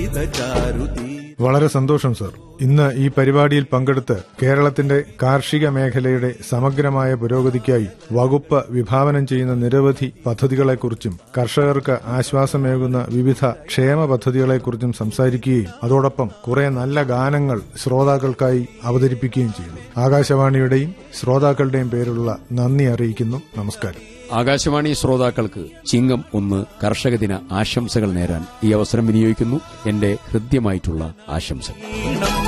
ചാരുതീ വളരെ സന്തോഷം സർ ഇന്ന് ഈ പരിപാടിയിൽ പങ്കെടുത്ത് കേരളത്തിന്റെ കാർഷിക മേഖലയുടെ സമഗ്രമായ പുരോഗതിക്കായി വകുപ്പ് വിഭാവനം ചെയ്യുന്ന നിരവധി പദ്ധതികളെക്കുറിച്ചും കർഷകർക്ക് ആശ്വാസമേകുന്ന വിവിധ ക്ഷേമ പദ്ധതികളെക്കുറിച്ചും സംസാരിക്കുകയും അതോടൊപ്പം കുറെ നല്ല ഗാനങ്ങൾ ശ്രോതാക്കൾക്കായി അവതരിപ്പിക്കുകയും ചെയ്തു ആകാശവാണിയുടെയും ശ്രോതാക്കളുടെയും പേരുള്ള നന്ദി അറിയിക്കുന്നു നമസ്കാരം ആകാശവാണി ശ്രോതാക്കൾക്ക് ചിങ്ങം ഒന്ന് കർഷക ദിന ആശംസകൾ നേരാൻ ഈ അവസരം വിനിയോഗിക്കുന്നു എന്റെ ഹൃദ്യമായിട്ടുള്ള ആശംസകൾ